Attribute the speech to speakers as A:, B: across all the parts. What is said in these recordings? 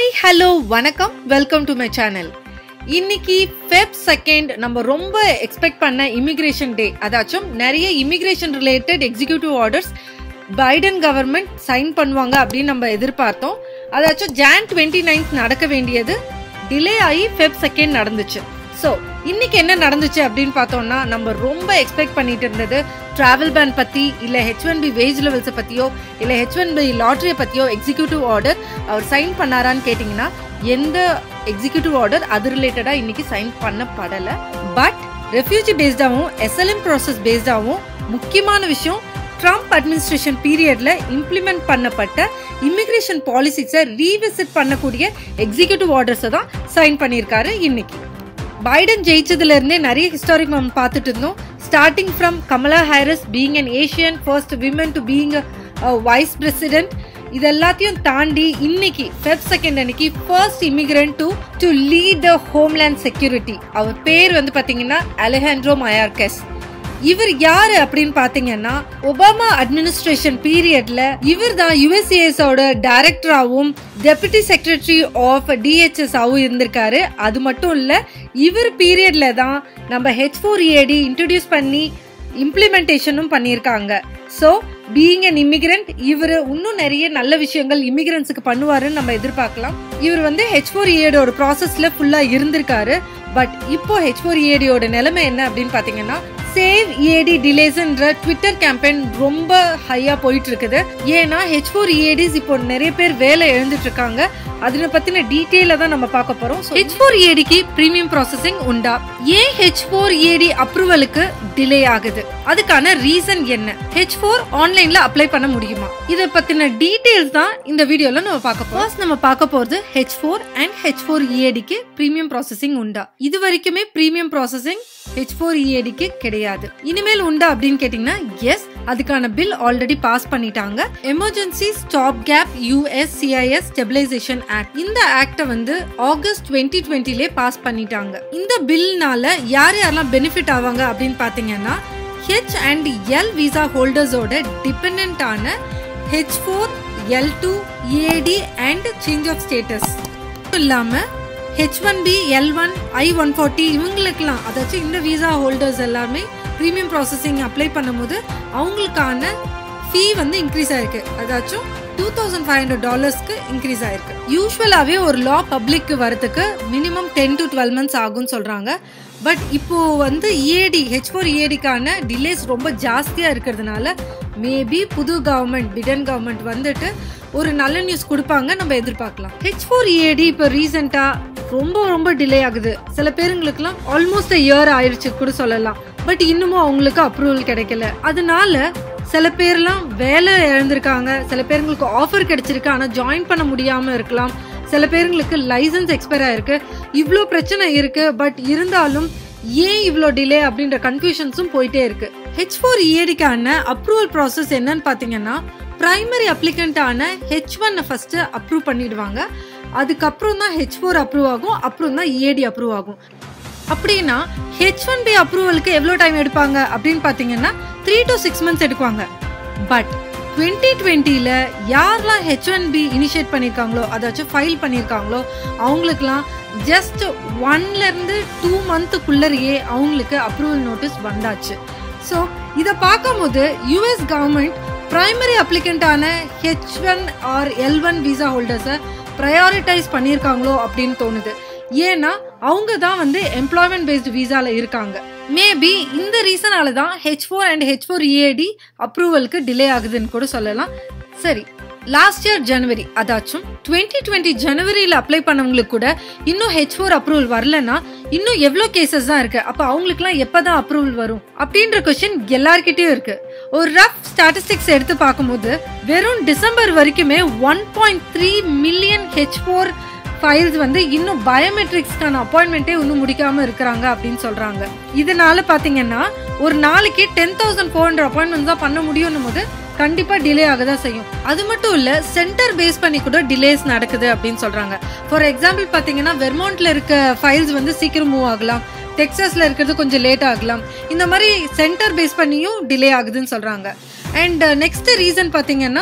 A: Hi hello வணக்கம் welcome to my channel இன்னைக்கு Feb second நம்ம ரொம்ப எக்ஸ்பெக்ட் பண்ண இமிகிரேஷன் டே அதாச்சும் நிறைய immigration related executive orders Biden government sign பண்ணுவாங்க அப்படின்னு நம்ம எதிர்பார்த்தோம் அதாச்சும் ஜான் டுவெண்ட்டி நைன்த் நடக்க வேண்டியது டிலே ஆகி ஃபெப் செகண்ட் நடந்துச்சு ஸோ இன்னைக்கு என்ன நடந்துச்சு அப்படின்னு பார்த்தோம்னா நம்ம ரொம்ப எக்ஸ்பெக்ட் பண்ணிட்டு இருந்தது டிராவல் பேன் பத்தி இல்ல ஹெச் ஒன் பி வேஜ் லெவல்ஸை பத்தியோ இல்ல ஹெச் ஒன் பி லாட்ரியை பத்தியோ எக்ஸிக்யூட்டிவ் ஆர்டர் அவர் சைன் பண்ணாரான்னு கேட்டிங்கன்னா எந்த எக்ஸிக்யூட்டிவ் ஆர்டர் அது ரிலேட்டடா இன்னைக்கு சைன் பண்ணப்படல பட் ரெஃப்யூஜி பேஸ்டாவும் எஸ்எல்எம் ப்ராசஸ் பேஸ்டாவும் முக்கியமான விஷயம் ட்ரம்ப் அட்மினிஸ்ட்ரேஷன் பீரியட்ல இம்ப்ளிமெண்ட் பண்ணப்பட்ட இமிகிரேஷன் பாலிசிஸை ரீவிசிட் பண்ணக்கூடிய எக்ஸிக்யூட்டிவ் ஆர்டர்ஸை தான் சைன் பண்ணியிருக்காரு இன்னைக்கு பைடன் ஜெயிச்சதுல இருந்தே நிறைய ஹிஸ்டாரிக் நம்ம பார்த்துட்டு இருந்தோம் starting from Kamala Harris being an Asian first women to being vice president இது எல்லாத்தையும் தாண்டி இன்னைக்கு ஃபெப் செகண்ட் அன்னைக்கு first immigrant to to lead the homeland security அவர் பேர் வந்து பாத்தீங்கன்னா அலெஹாண்ட்ரோ மயார்கெஸ் இவர் யாரு அப்படின்னு பாத்தீங்கன்னா ஒபாமா அட்மினிஸ்ட்ரேஷன் பீரியட்ல இவர் தான் யுஎஸ்ஏஎஸ் ஓட டைரக்டராகவும் டெபுட்டி செக்ரட்டரி ஆஃப் டிஹெச்எஸ் ஆகவும் இருந்திருக்காரு அது மட்டும் இல்ல இவர் பீரியட்ல தான் நம்ம ஹெச் ஃபோர் ஏடி இன்ட்ரடியூஸ் பண்ணி இம்ப்ளிமெண்டேஷனும் பண்ணியிருக்காங்க ஸோ பீயிங் அன் இமிகிரண்ட் இவர் இன்னும் நிறைய நல்ல விஷயங்கள் இமிகிரன்ஸுக்கு பண்ணுவாருன்னு நம்ம எதிர்பார்க்கலாம் இவர் வந்து ஹெச் ஃபோர் ஏடியோட ப்ராசஸ்ல ஃபுல்லா இருந்திருக்காரு பட் இப்போ ஹெச் ஃபோர் ஏடியோட நிலைமை என்ன அப்படின்னு பாத்தீங்கன்னா சேவ் ஏடி டிலேஸ்ன்ற ட்விட்டர் கேம்பெயின் ரொம்ப ஹையா போயிட்டு இருக்குது ஏன்னா ஹெச் ஃபோர் ஏடிஸ் இப்போ நிறைய பேர் வேலை எழுந்துட்டு இருக்காங்க அதனை பத்தின டீட்டெயில தான் நம்ம பார்க்க போறோம் ஹெச் ஃபோர் ஏடிக்கு பிரீமியம் ப்ராசஸிங் உண்டா ஏன் ஹெச் ஃபோர் ஏடி அப்ரூவலுக்கு டிலே ஆகுது அதுக்கான ரீசன் என்ன ஹெச் ஃபோர் ஆன்லைன்ல அப்ளை பண்ண முடியுமா இதை பத்தின டீடைல்ஸ் தான் இந்த வீடியோல நம்ம பார்க்க போறோம் First நம்ம பார்க்க போறது H four and H four இஏடிக்கு பிரீமியம் ப்ராசஸிங் உண்டா இது வரைக்குமே பிரீமியம் ப்ராசஸிங் ஹெச் ஃபோர் இஏடிக்கு கிடையாது இனிமேல் உண்டா அப்படின்னு கேட்டீங்கன்னா எஸ் அதுக்கான பில் ஆல்ரெடி பாஸ் பண்ணிட்டாங்க emergency stop gap USCIS stabilization act இந்த ஆக்ட வந்து ஆகஸ்ட் டுவெண்ட்டி டுவெண்ட்டிலே பாஸ் பண்ணிட்டாங்க இந்த பில்னால யார் யாரெல்லாம் பெனிஃபிட் ஆவாங்க அப்படின்னு பாத்தீங்கன்னா ஹெச் அண்ட் எல் விசா ஹோல்டர்ஸோட டிபெண்ட் ஆன H four L two EAD and change of status இல்லாம H one B L one I one forty இவங்களுக்கெல்லாம் அதாச்சும் இந்த விசா ஹோல்டர்ஸ் எல்லாமே ப்ரீமியம் ப்ராசஸிங் அப்ளை பண்ணும்போது அவங்களுக்கான ஃபீ வந்து இன்க்ரீஸ் ஆயிருக்கு அதாச்சும் டூ தௌசண்ட் ஃபைவ் ஹண்ட்ரட் டாலர்ஸ்க்கு இன்க்ரீஸ் ஆயிருக்கு யூஸ்வலாகவே ஒரு லா பப்ளிக்கு வரதுக்கு minimum ten to twelve months ஆகும்னு சொல்றாங்க பட் இப்போ வந்து இஏடி ஹெச் ஃபோர் இஏடிக்கான டிலேஸ் ரொம்ப ஜாஸ்தியா இருக்கிறதுனால மேபி புது கவர்மெண்ட் பிடன் கவர்மெண்ட் வந்துட்டு ஒரு நல்ல நியூஸ் கொடுப்பாங்க நம்ம எதிர்பார்க்கலாம் ஹெச் ஃபோர் இஏடி இப்போ ரீசெண்டா ரொம்ப ரொம்ப டிலே ஆகுது சில பேருங்களுக்குலாம் ஆல்மோஸ்ட் இயர் ஆயிடுச்சு கூட சொல்லலாம் பட் இன்னமும் அவங்களுக்கு அப்ரூவல் கிடைக்கல அதனால சில பேர்லாம் வேலை இழந்திருக்காங்க சில பேருங்களுக்கு ஆஃபர் கிடைச்சிருக்கு ஆனால் ஜாயின் பண்ண முடியாம இருக்கலாம் சில பேருங்களுக்கு லைசன்ஸ் எக்ஸ்பயர் ஆயிருக்கு இவ்வளோ பிரச்சனை இருக்கு பட் இருந்தாலும் ஏன் இவ்வளோ டிலே அப்படின்ற கன்ஃபியூஷன்ஸும் போயிட்டே இருக்கு ஹெச் ஃபோர் இஏடிக்கான அப்ரூவல் ப்ராசஸ் என்னன்னு பார்த்தீங்கன்னா பிரைமரி அப்ளிகண்டான ஹெச் ஒன் ஃபர்ஸ்ட் அப்ரூவ் பண்ணிடுவாங்க அதுக்கப்புறம் தான் ஹெச் ஃபோர் அப்ரூவ் ஆகும் அப்புறம் தான் இஏடி அப்ரூவ் ஆகும் அப்படின்னா ஹெச் ஒன் பி அப்ரூவலுக்கு எவ்வளோ டைம் எடுப்பாங்க அப்படின்னு பார்த்தீங்கன்னா த்ரீ டு சிக்ஸ் மந்த்ஸ் எடுப்பாங்க பட் டுவெண்ட்டி டுவெண்ட்டியில் யாரெல்லாம் ஹெச் ஒன் பி இனிஷியேட் பண்ணியிருக்காங்களோ அதாச்சும் ஃபைல் பண்ணியிருக்காங்களோ அவங்களுக்குலாம் ஜஸ்ட் ஒன்லேருந்து டூ மந்த்துக்குள்ளரையே அவங்களுக்கு அப்ரூவல் நோட்டீஸ் வந்தாச்சு ஸோ இதை பார்க்கும்போது யூஎஸ் கவர்மெண்ட் பிரைமரி அப்ளிகண்டான H one or L one visa ஹோல்டர்ஸை ப்ரையாரிட்டைஸ் பண்ணியிருக்காங்களோ அப்படின்னு தோணுது ஏன்னா அவங்க தான் வந்து எம்ப்ளாய்மெண்ட் பேஸ்டு விசால இருக்காங்க மேபி இந்த ரீசனால தான் H four and H four EAD அப்ரூவலுக்கு டிலே ஆகுதுன்னு கூட சொல்லலாம் சரி லாஸ்ட் இயர் ஜனவரி அதாச்சும் டுவெண்ட்டி டுவெண்ட்டி ஜனவரியில் அப்ளை பண்ணவங்களுக்கு கூட இன்னும் ஹெச் ஃபோர் அப்ரூவல் வரலன்னா இன்னும் எவ்வளோ கேசஸ் தான் இருக்கு அப்போ அவங்களுக்குலாம் எப்பதான் அப்ரூவல் வரும் அப்படின்ற கொஸ்டின் எல்லார்கிட்டயும் இருக்கு ஒரு ரஃப் ஸ்டாட்டிஸ்டிக்ஸ் எடுத்து பார்க்கும்போது வெறும் டிசம்பர் வரைக்குமே one point three million H four files வந்து இன்னும் பயோமெட்ரிக்ஸ்க்கான அப்பாயின்மெண்ட்டே இன்னும் முடிக்காம இருக்கிறாங்க அப்படின்னு சொல்றாங்க இதனால பாத்தீங்கன்னா ஒரு நாளைக்கு ten thousand four hundred appointments தான் பண்ண முடியும் போது கண்டிப்பா டிலே ஆக தான் செய்யும் அது மட்டும் இல்ல சென்டர் பேஸ் பண்ணி கூட டிலேஸ் நடக்குது அப்படின்னு சொல்றாங்க ஃபார் எக்ஸாம்பிள் பாத்தீங்கன்னா வெர்மாண்ட்ல இருக்க ஃபைல்ஸ் வந்து சீக்கிரம் மூவ் ஆகலாம் டெக்ஸாஸ்ல இருக்கிறது கொஞ்சம் லேட் ஆகலாம் இந்த மாதிரி சென்டர் பேஸ் பண்ணியும் டிலே ஆகுதுன்னு சொல்றாங்க அண்ட் நெக்ஸ்ட் ரீசன் பாத்தீங்கன்னா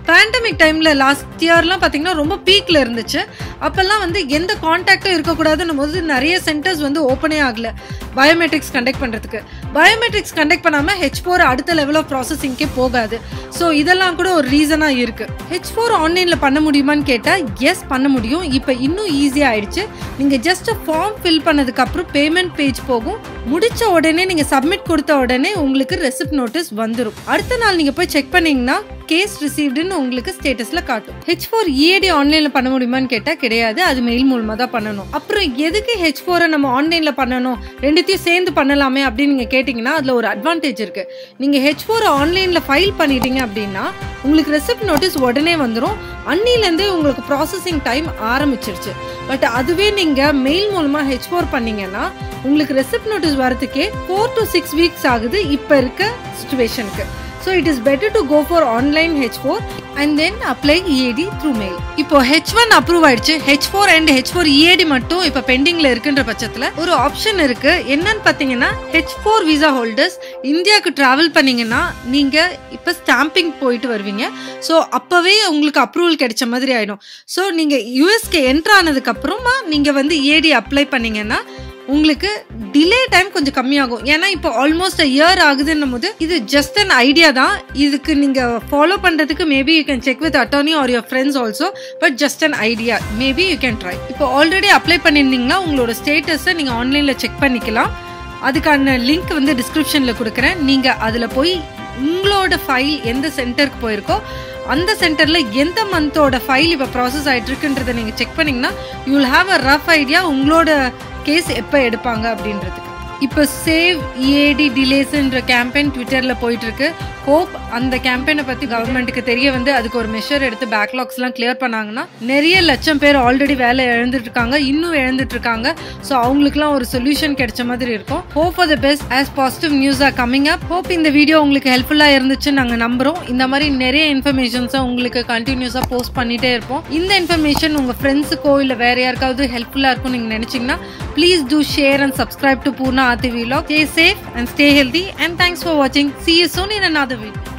A: பேண்டமிக் டைம்ல லாஸ்ட் இயர்லாம் பார்த்தீங்கன்னா ரொம்ப பீக்ல இருந்துச்சு அப்பெல்லாம் வந்து எந்த காண்டாக்டும் இருக்கக்கூடாதுன்னும் போது நிறைய சென்டர்ஸ் வந்து ஓப்பனே ஆகல பயோமெட்ரிக்ஸ் கண்டக்ட் பண்ணுறதுக்கு பயோமெட்ரிக்ஸ் கண்டக்ட் பண்ணாமல் ஹெச் ஃபோர் அடுத்த லெவல் ஆஃப் ப்ராசஸிங்கே போகாது ஸோ இதெல்லாம் கூட ஒரு ரீசனாக இருக்குது ஹெச் ஃபோர் ஆன்லைனில் பண்ண முடியுமான்னு கேட்டால் எஸ் பண்ண முடியும் இப்போ இன்னும் ஈஸியாக ஆயிடுச்சு நீங்கள் ஜஸ்ட் ஃபார்ம் ஃபில் பண்ணதுக்கப்புறம் பேமெண்ட் பேஜ் போகும் முடிச்ச உடனே நீங்கள் சப்மிட் கொடுத்த உடனே உங்களுக்கு ரெசிப்ட் நோட்டீஸ் வந்துடும் அடுத்த நாள் நீங்கள் போய் செக் பண்ணீங்கன்னா கேஸ் ரிசீவ்டுன்னு உங்களுக்கு ஸ்டேட்டஸ்ல காட்டும் ஹெச் ஃபோர் இஏடி ஆன்லைன்ல பண்ண முடியுமான்னு கேட்டா கிடையாது அது மெயில் மூலமா தான் பண்ணணும் அப்புறம் எதுக்கு ஹெச் ஃபோரை நம்ம ஆன்லைன்ல பண்ணணும் ரெண்டுத்தையும் சேர்ந்து பண்ணலாமே அப்படின்னு நீங்க கேட்டீங்கன்னா அதுல ஒரு அட்வான்டேஜ் இருக்கு நீங்க ஹெச் ஃபோர் ஆன்லைன்ல ஃபைல் பண்ணிட்டீங்க அப்படின்னா உங்களுக்கு ரெசிப்ட் நோட்டீஸ் உடனே வந்துடும் அன்னிலேருந்தே உங்களுக்கு ப்ராசஸிங் டைம் ஆரம்பிச்சிருச்சு பட் அதுவே நீங்க மெயில் மூலமா ஹெச் ஃபோர் பண்ணீங்கன்னா உங்களுக்கு ரெசிப்ட் நோட்டீஸ் வரதுக்கே ஃபோர் டு சிக்ஸ் வீக்ஸ் ஆகுது இப்போ இருக்க சுச்சுவேஷனுக்கு so it is better to go for online H four and then apply EAD through mail இப்போ ஹெச் ஒன் அப்ரூவ் ஆயிடுச்சு H four and H four EAD மட்டும் இப்போ பெண்டிங்ல இருக்குன்ற பட்சத்தில் ஒரு ஆப்ஷன் இருக்கு என்னன்னு பார்த்தீங்கன்னா ஹெச் ஃபோர் விசா ஹோல்டர்ஸ் இந்தியாவுக்கு டிராவல் பண்ணீங்கன்னா நீங்க இப்போ ஸ்டாம்பிங் போயிட்டு வருவீங்க ஸோ அப்போவே உங்களுக்கு அப்ரூவல் கிடைச்ச மாதிரி ஆயிடும் ஸோ நீங்க யூஎஸ்க்கு என்ட்ரு ஆனதுக்கு அப்புறமா நீங்க வந்து இஏடி அப்ளை பண்ணீங்கன்னா உங்களுக்கு டிலே டைம் கொஞ்சம் கம்மியாகும் ஏன்னா இப்போ ஆல்மோஸ்ட் இயர் ஆகுதுன்னும் போது இது ஜஸ்ட் அன் ஐடியா தான் இதுக்கு நீங்க ஃபாலோ பண்றதுக்கு maybe you can check with attorney or your friends also but just an idea maybe you can try இப்போ ஆல்ரெடி அப்ளை பண்ணியிருந்தீங்கன்னா உங்களோட ஸ்டேட்டஸை நீங்க ஆன்லைன்ல செக் பண்ணிக்கலாம் அதுக்கான லிங்க் வந்து டிஸ்கிரிப்ஷன்ல கொடுக்குறேன் நீங்க அதுல போய் உங்களோட ஃபைல் எந்த சென்டருக்கு போயிருக்கோ அந்த சென்டர்ல எந்த மந்தோட ஃபைல் இப்போ ப்ராசஸ் ஆயிட்டு இருக்குன்றதை நீங்க செக் பண்ணீங்கன்னா you will have a rough idea உங்களோட கேஸ் எப்போ எடுப்பாங்க அப்படின்றதுக்கு இப்போ சேவ் இஏடி டிலேஸ்ன்ற கேம்பெயின் ட்விட்டரில் போயிட்டு இருக்கு ஹோப் அந்த கேம்பெயினை பற்றி கவர்மெண்ட்டுக்கு தெரிய வந்து அதுக்கு ஒரு மெஷர் எடுத்து பேக்லாக்ஸ்லாம் கிளியர் பண்ணாங்கன்னா நிறைய லட்சம் பேர் ஆல்ரெடி வேலை இழந்துட்டு இருக்காங்க இன்னும் இழந்துட்டு இருக்காங்க ஸோ அவங்களுக்குலாம் ஒரு சொல்யூஷன் கிடைச்ச மாதிரி இருக்கும் hope for the best as positive news are coming up hope இந்த வீடியோ உங்களுக்கு ஹெல்ப்ஃபுல்லாக இருந்துச்சுன்னு நாங்கள் நம்புகிறோம் இந்த மாதிரி நிறைய இன்ஃபர்மேஷன்ஸை உங்களுக்கு கண்டினியூஸாக போஸ்ட் பண்ணிட்டே இருப்போம் இந்த இன்ஃபர்மேஷன் உங்கள் ஃப்ரெண்ட்ஸுக்கோ இல்லை வேற யாருக்காவது ஹெல்ப்ஃபுல்லாக இருக்கும் நீங்கள் நினச்சிங்கன்னா please do share and subscribe to Poorna Aathi vlog. Stay safe and stay healthy and thanks for watching. See you soon in another video.